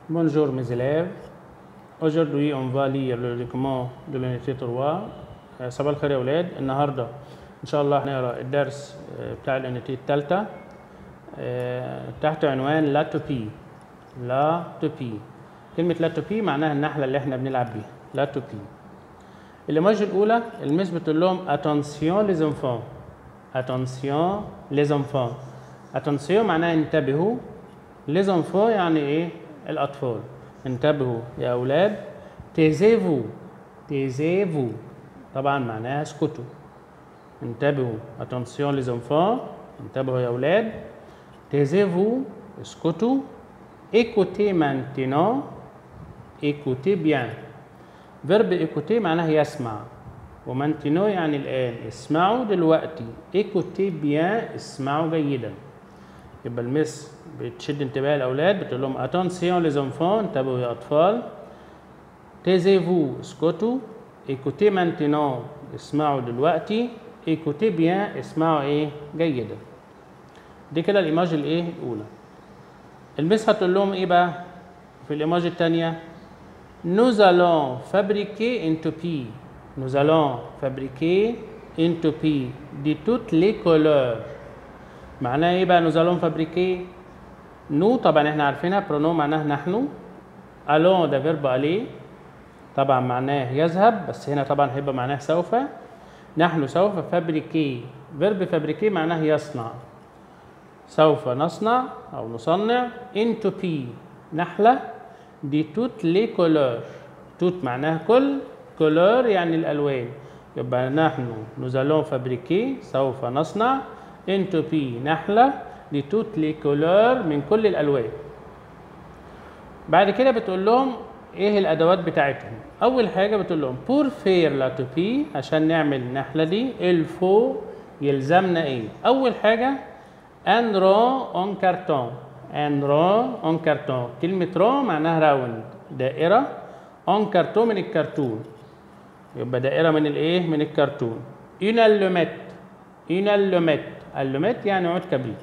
Bonjour mes élèves. Aujourd'hui, on va lire le document de l'unité 3. آه، صباح الخير يا أولاد. النهاردة إن شاء الله هنقرا الدرس آه، بتاع اليونيتي الثالثة آه، تحت عنوان لا توبي لا توبي كلمة لا توبي معناها النحلة اللي احنا بنلعب بيها لا توبي الايموجي الأولى المس بتقول لهم attention les enfants attention les enfants attention معناها انتبهوا les enfants يعني ايه الأطفال انتبهوا يا أولاد taisez-vous taisez-vous طبعا معناها اسكتوا انتبهوا attention les enfants انتبهوا يا أولاد taisez-vous اسكتوا écoutez maintenant écoutez bien فيرب écouter معناه يسمع ومانتينو يعني الآن اسمعوا دلوقتي écoutez bien اسمعوا جيدا يبقى المس بتشد انتباه الأولاد بتقول لهم attention les enfants انتبهوا يا أطفال taisez-vous اسكتوا écoutez maintenant اسمعوا دلوقتي écoutez bien اسمعوا ايه جيدا دي كده الايماج الايه الاولى المس هتقول لهم ايه بقى في الايماج الثانيه nous allons fabriquer une toupie nous allons fabriquer une toupie de toutes les couleurs معناها ايه بقى nous allons fabriquer nous طبعا احنا عارفينها برونو معناها نحن allons ده فيرب aller طبعا معناه يذهب بس هنا طبعا هيبقى معناه سوف نحن سوف فابريكي فيرب فابريكي معناه يصنع سوف نصنع أو نصنع انتو بي نحلة دي توت لي كولور توت معناها كل كولور يعني الألوان يبقى نحن نزالون فابريكي سوف نصنع انتو بي نحلة دي توت لي كولور من كل الألوان بعد كده بتقول لهم ايه الادوات بتاعتهم اول حاجه بتقول لهم بور فير لا توبي عشان نعمل النحله دي الفو يلزمنا ايه اول حاجه ان رو اون كارتون ان رو اون كارتون كلمه رو معناها راوند دائره اون كارتون من الكرتون يبقى دائره من الايه من الكرتون اون اللوميت اون اللوميت اللوميت يعني عود كبريت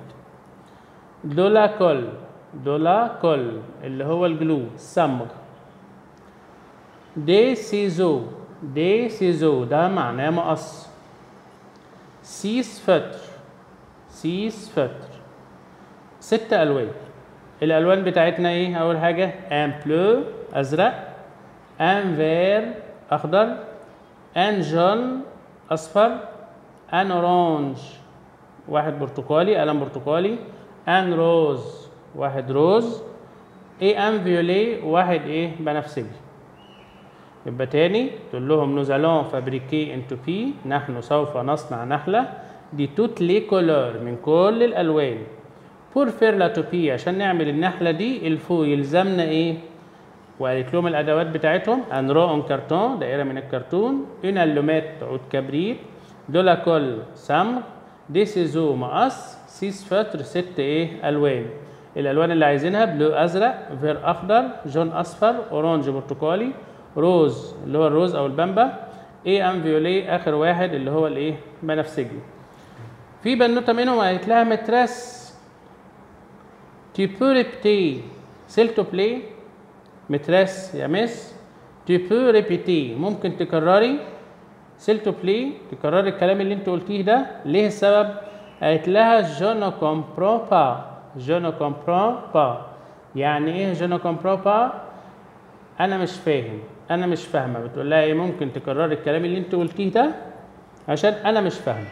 دولا كول دولا كول اللي هو الجلو الصمغ دي سيزو دي سيزو ده معناه مقص سيس فتر سيس فتر ست الوان الالوان بتاعتنا ايه اول حاجه ان بلو ازرق ان فير اخضر ان جون اصفر ان اورانج واحد برتقالي قلم برتقالي ان روز واحد روز ايه ان فيولي واحد ايه بنفسجي يبقى تاني تقول لهم nous allons fabriquer une toupie نحن سوف نصنع نحلة دي توت لي كولور من كل الألوان بور فير لا توبي عشان نعمل النحلة دي الفو يلزمنا ايه وقالت لهم الأدوات بتاعتهم ان رو اون كرتون دائرة من الكرتون اون اللومات عود كبريت دولا كول صمغ دي سيزو مقص سيس فتر ست ايه ألوان الألوان اللي عايزينها بلو أزرق فير أخضر جون أصفر أورانج برتقالي روز اللي هو الروز او البامبا ايه ام فيولي اخر واحد اللي هو الايه بنفسجي في بنوته منهم قالت لها مترس tu peux répéter s'il te plaît مترس يا مس tu peux répéter ممكن تكرري s'il te plaît تكرري الكلام اللي انت قلتيه ده ليه السبب قالت لها je ne comprends pas je ne comprends pas يعني ايه je ne comprends pas انا مش فاهم انا مش فاهمه بتقول لها ايه ممكن تكرري الكلام اللي انت قلتيه ده عشان انا مش فاهمه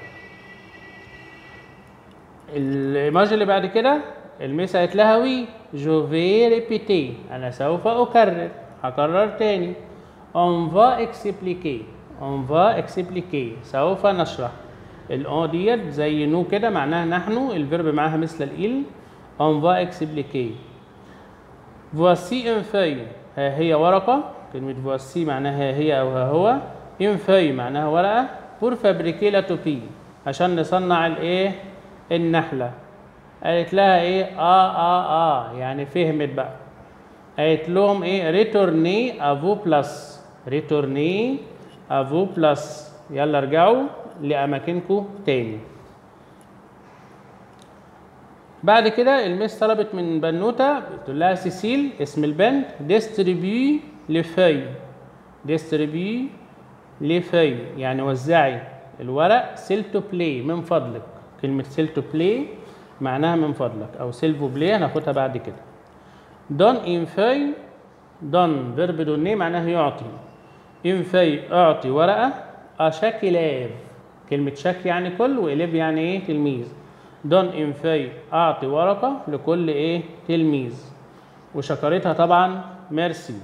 الايماج اللي بعد كده الميس قالت لها وي جو في ريبيتي انا سوف اكرر هكرر تاني on va expliquer on va expliquer سوف نشرح الاون ديت زي نو كده معناها نحن الفيرب معاها مثل الإل on va expliquer voici une feuille ها هي ورقة كلمة voici معناها ها هي أو ها هو une feuille معناها ورقة pour fabriquer la toupie عشان نصنع الإيه النحلة قالت لها إيه آه آه آه يعني فهمت بقى قالت لهم إيه retournez à vos places retournez à vos places يلا ارجعوا لأماكنكم تاني بعد كده المس طلبت من بنوته بتقول لها سيسيل اسم البنت ديستريبيو لفي ديستريبيو لفي يعني وزعي الورق سيل تو بلاي من فضلك كلمة سيل تو بلاي معناها من فضلك أو سيلفو بلاي هناخدها بعد كده دون إن في دون فيرب دوني معناها يعطي إن في أعطي ورقة أشاك إلاف كلمة شك يعني كل وإليف يعني إيه تلميذ دون إن في أعطي ورقة لكل إيه تلميذ وشكرتها طبعا ميرسي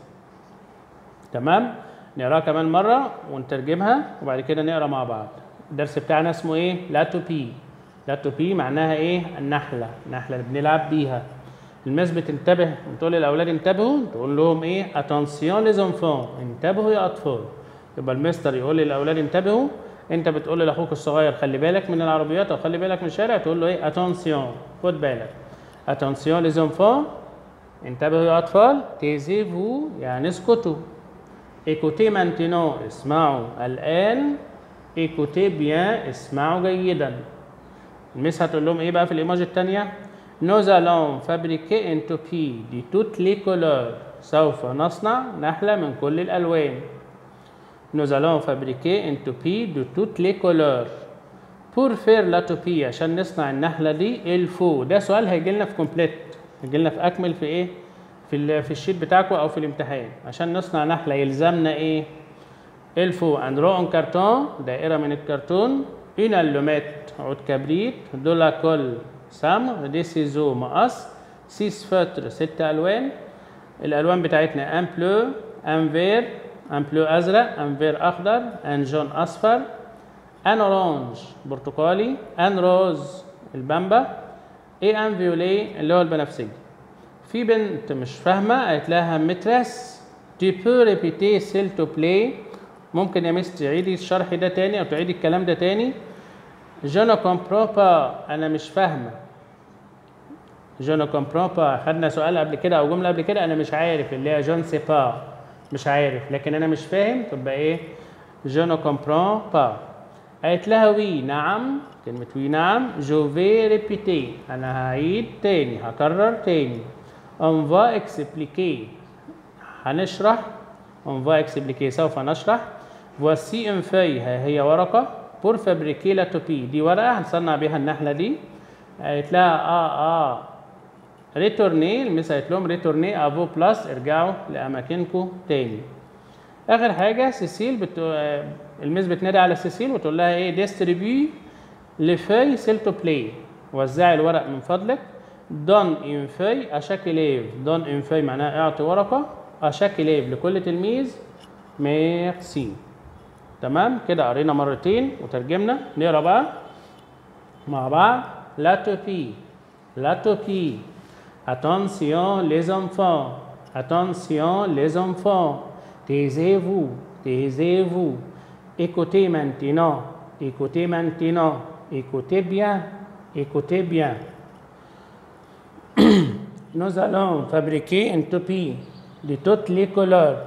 تمام نقراها كمان مرة ونترجمها وبعد كده نقرا مع بعض الدرس بتاعنا اسمه ايه لاتوبي لاتوبي معناها ايه النحلة النحلة اللي بنلعب بيها المس بتنتبه بتقول للاولاد انتبهوا تقول لهم ايه اتونسيون لي زونفون انتبهوا يا اطفال يبقى المستر يقول للاولاد انتبهوا انت بتقول لاخوك الصغير خلي بالك من العربيات او خلي بالك من الشارع تقول له ايه اتونسيون خد بالك اتونسيون لي زونفون انتبهوا يا اطفال تيزيفو يعني اسكتوا écoutez maintenant اسمعوا الآن écoutez bien اسمعوا جيدا المس هتقول لهم ايه بقى في الايموجي الثانيه nous allons fabriquer un toupie de toutes les couleurs سوف نصنع نحلة من كل الألوان nous allons fabriquer un toupie de toutes les couleurs pour faire la toupie عشان نصنع النحلة دي الفو ده سؤال هيجي لنا في كومبليت هيجي لنا في أكمل في ايه في ال- في الشيت بتاعكم او في الامتحان عشان نصنع نحله يلزمنا ايه الفو اندرو ان كرتون دائره من الكرتون اون اللومات عود كبريت دولا كل سمغ دي سيزو مقص سيس فتر ست الوان الالوان بتاعتنا ان بلو ان فير ان بلو ازرق ان فير اخضر ان جون اصفر ان اورانج برتقالي ان روز البامبا ايه ان فيولي اللي هو البنفسجي في بنت مش فاهمه قالت لها مترس tu peux répéter s'il te plaît ممكن يا مس تعيدي الشرح ده تاني او تعيدي الكلام ده تاني je ne comprends pas انا مش فاهمه je ne comprends pas خدنا سؤال قبل كده او جمله قبل كده انا مش عارف اللي هي je ne sais pas مش عارف لكن انا مش فاهم تبقى ايه je ne comprends pas قالت لها وي نعم كلمة وي نعم جو في ريبيتي أنا هعيد تاني هكرر تاني on va expliquer هنشرح on va expliquer سوف نشرح voici une feuille ها هي ورقة pour fabriquer la toupie دي ورقة هنصنع بيها النحلة دي قالت لها اه اه ريتورني المس قالت لهم ريتورني افو بلس ارجعوا لأماكنكم تاني اخر حاجه سيسيل بتو... المس بتنادي على سيسيل وتقول لها ايه ديستريبيو لفي سيل تو بلاي وزعي الورق من فضلك دون ان في اشاك ليف دون ان في معناها اعطي ورقه اشاك ليف لكل تلميذ ميرسي تمام كده قرينا مرتين وترجمنا نقرا بقى مع بعض لا توبي لا توبي Attention les enfants, attention les enfants, taisez-vous, taisez-vous. Écoutez maintenant, écoutez maintenant, écoutez bien, écoutez bien. Nous allons fabriquer une toupie de toutes les couleurs.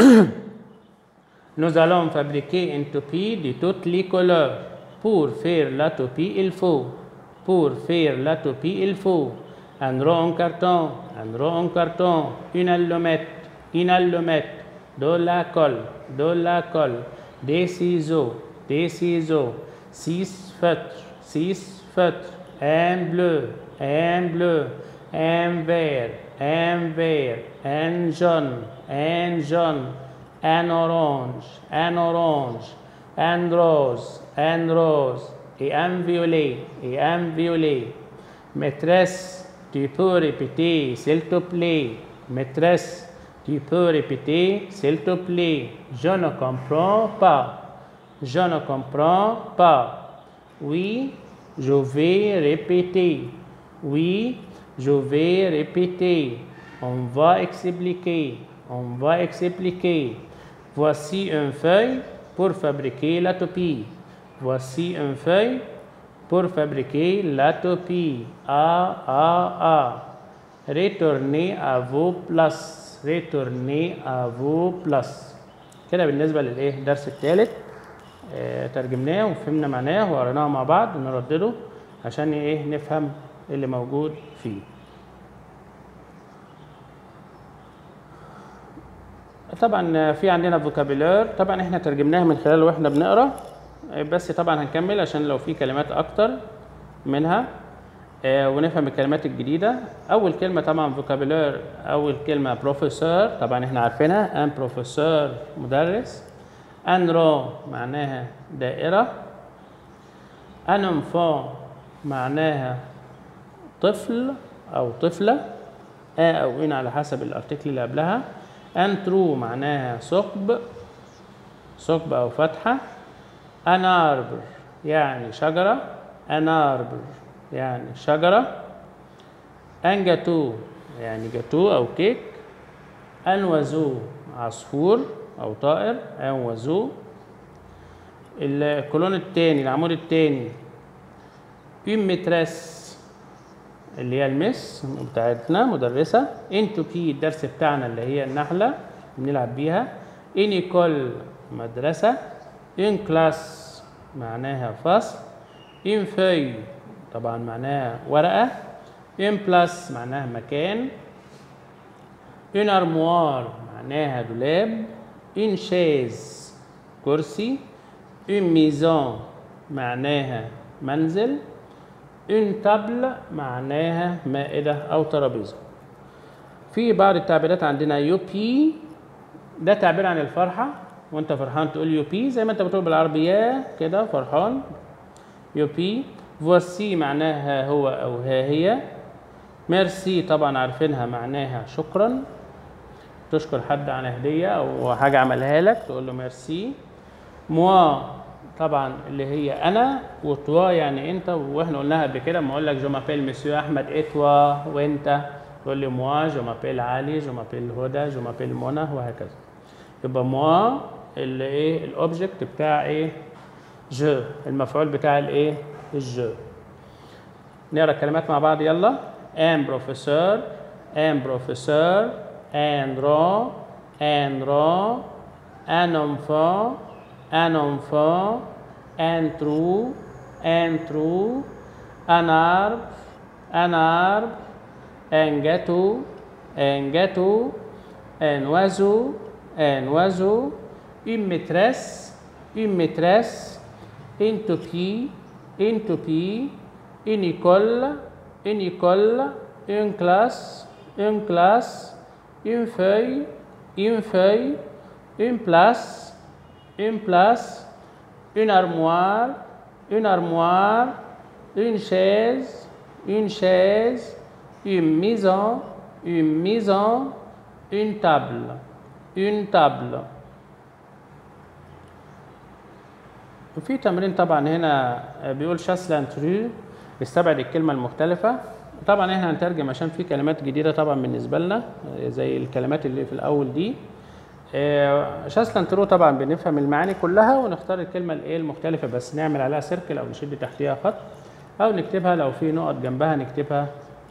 Nous allons fabriquer une toupie de toutes les couleurs. Pour faire la toupie, il faut. Pour faire la toupie, il faut un rond en carton, un rond en carton, une allumette, une allumette, de la colle, de la colle, des ciseaux, des ciseaux, six feutres, six feutres, un bleu, un bleu, un vert, un vert, un jaune, un jaune, un orange, un orange, un rose, un rose, et un violet, et un violet. Maîtresse, tu peux répéter, s'il te plaît. Maîtresse, tu peux répéter, s'il te plaît. Je ne comprends pas. Je ne comprends pas. Oui, je vais répéter. Oui, je vais répéter. On va expliquer. On va expliquer. Voici une feuille pour fabriquer la toupie. Voici une feuille pour fabriquer la toupie. A, A, A. Retournez à vos places. Retournez à vos places. كده بالنسبة للإيه الدرس الثالث آه ترجمناه وفهمنا معناه وقريناه مع بعض ونردده عشان إيه نفهم اللي موجود فيه طبعا في عندنا فوكابيلار طبعا احنا ترجمناها من خلال واحنا بنقرا بس طبعا هنكمل عشان لو في كلمات اكتر منها آه، ونفهم الكلمات الجديدة أول كلمة طبعا فوكابيلار أول كلمة بروفيسور طبعا احنا عارفينها ان بروفيسور مدرس ان رو معناها دائرة ان انفون معناها طفل أو طفلة آ أو إن على حسب الارتكل اللي قبلها ان ترو معناها ثقب ثقب أو فتحة ان اربر يعني شجرة ان اربر يعني شجرة ان جاتو يعني جاتو أو كيك ان وزو عصفور أو طائر ان وزو الكولون التاني العمود التاني une مترس اللي هي المس بتاعتنا مدرسة انتو كي الدرس بتاعنا اللي هي النحلة بنلعب بيها انيكول مدرسة ان كلاس معناها فصل ان في طبعا معناها ورقة ان بلاس معناها مكان ان ارموار معناها دولاب ان شيز كرسي ان ميزون معناها منزل ان تابل معناها مائدة أو ترابيزة في بعض التعبيرات عندنا يو بي ده تعبير عن الفرحة وانت فرحان تقول يو بي زي ما انت بتقول بالعربي يا كده فرحان يو بي فوسي معناها هو أو ها هي ميرسي طبعا عارفينها معناها شكرا تشكر حد على هدية أو حاجة عملها لك تقول له ميرسي موا طبعا اللي هي انا وتوا يعني انت واحنا قلناها قبل كده لما اقول لك جو مابيل مسيو احمد اتوا وانت تقول لي موا جو مابيل علي جو مابيل هدى جو مابيل منى وهكذا يبقى موا اللي ايه الاوبجكت بتاع ايه جو المفعول بتاع الايه الجو نقرا الكلمات مع بعض يلا ان بروفيسور ان بروفيسور ان رو ان رو ان enfant un enfant, un trou, un trou, un arbre, un arbre, un gâteau, un gâteau, un oiseau, un oiseau, une maîtresse, une maîtresse, une toupie, une toupie, une école, une école, une classe, une classe, une feuille, une feuille, une place, une place, une armoire, une armoire, une chaise, une chaise, une maison, une maison, une table, une table. وفي تمرين طبعا هنا بيقول شاس لانترو بيستبعد الكلمة المختلفة طبعا احنا هنترجم عشان في كلمات جديدة طبعا بالنسبة لنا زي الكلمات اللي في الأول دي شاسلان ترو طبعا بنفهم المعاني كلها ونختار الكلمه الايه المختلفه بس نعمل عليها سيركل او نشد تحتيها خط او نكتبها لو في نقط جنبها نكتبها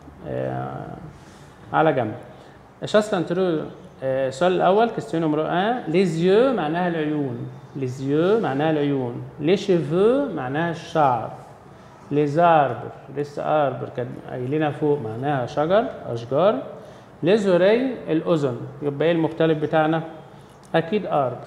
على جنب شاسلان ترو السؤال الاول كيستيون نمرو 1 ليزيو معناها العيون ليزيو معناها العيون لي شيفو معناها الشعر لي زاربر لسه اربر كان قايلينها فوق معناها شجر اشجار لي زوري الاذن يبقى ايه المختلف بتاعنا اكيد ارب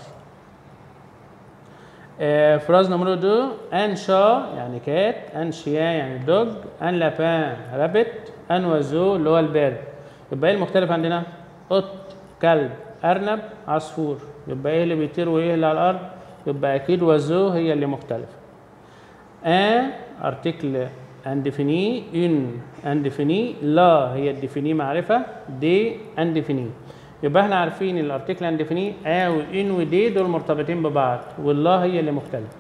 آه فراز نمرو دو ان شا يعني كات ان شيا يعني دوج ان لابان رابت ان وزو اللي هو البرد يبقى ايه المختلف عندنا قط كلب ارنب عصفور يبقى ايه اللي بيطير وايه اللي على الارض يبقى اكيد وزو هي اللي مختلفه ان ارتكل اندفيني ان اندفيني لا هي الديفيني معرفه دي اندفيني يبقى احنا عارفين الارتكل اندفيني ا وان ودي دول مرتبطين ببعض والله هي اللي مختلفه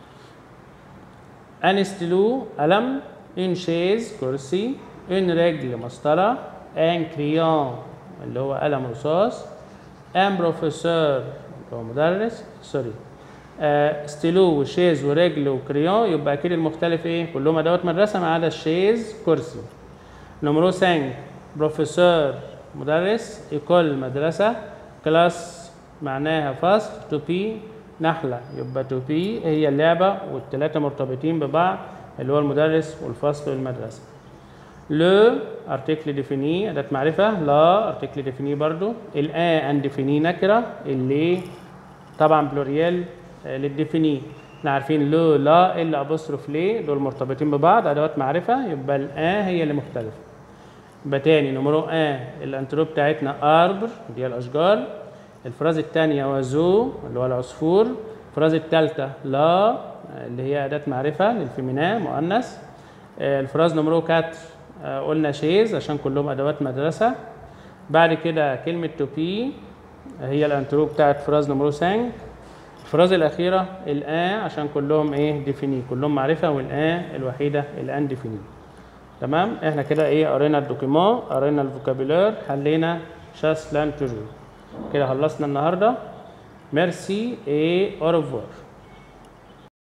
ان ستلو قلم ان شيز كرسي ان رجل مسطره ان كريون اللي هو قلم رصاص ان بروفيسور اللي هو مدرس سوري آه ستيلو وشيز ورجل وكريون يبقى اكيد المختلف ايه كلهم ادوات مدرسه ما عدا الشيز كرسي نمرو 5 بروفيسور مدرس ايكول مدرسة كلاس معناها فصل تو بي نحلة يبقى تو بي هي اللعبة والتلاتة مرتبطين ببعض اللي هو المدرس والفصل والمدرسة لو ارتكل ديفيني اداه معرفه لا ارتكل ديفيني برضو الان انديفيني نكره اللي طبعا بلوريال آه، للديفيني احنا عارفين لو لا الا ابوستروف ليه دول مرتبطين ببعض ادوات معرفه يبقى الان هي اللي مختلفه يبقى تاني نمرو 1 الانتروب بتاعتنا اربر دي الاشجار الفراز الثانيه وزو اللي هو العصفور الفراز الثالثه لا اللي هي اداه معرفه للفيمينا مؤنث آه، الفراز نمرو 4 آه، قلنا شيز عشان كلهم ادوات مدرسه بعد كده كلمه تو بي هي الانتروب بتاعت فراز نمرو 5 الفراز الاخيره الان عشان كلهم ايه ديفيني كلهم معرفه والان الوحيده الان ديفيني تمام احنا كده ايه قرينا الدوكيمون قرينا الفوكابولار حلينا شاس لان توجور كده خلصنا النهارده ميرسي اي اورفوار